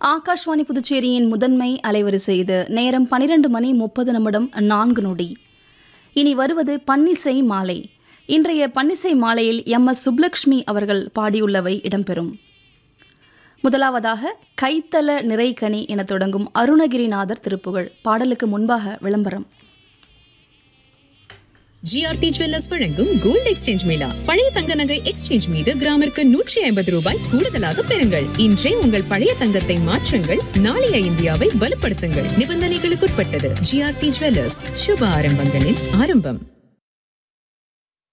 ஆகாஷ்வாணி புதுச்சேரியின் முதன்மை அலைவரிசை இது நேரம் பனிரெண்டு மணி முப்பது நிமிடம் நான்கு நொடி இனி வருவது பன்னிசை மாலை இன்றைய பன்னிசை மாலையில் எம் எஸ் சுப்லக்ஷ்மி அவர்கள் பாடியுள்ளவை இடம்பெறும் முதலாவதாக கைத்தல நிறைகனி என தொடங்கும் அருணகிரிநாதர் திருப்புகழ் பாடலுக்கு முன்பாக விளம்பரம் ஜிஆர்டி ஜுவல்லர்ஸ் வழங்கும் கோல்ட் எக்ஸ்சேஞ்ச் மேளா பழைய தங்க நகை எக்ஸ்சேஞ்ச் மீது கிராமிற்கு நூற்றி ஐம்பது ரூபாய் கூடுதலாக பெறுங்கள் இன்றே உங்கள் பழைய தங்கத்தை மாற்றுங்கள் நாளைய இந்தியாவை வலுப்படுத்துங்கள் நிபந்தனைகளுக்குட்பட்டது ஜிஆர்டி ஜுவல்லர்ஸ் சுப ஆரம்பங்களின் ஆரம்பம்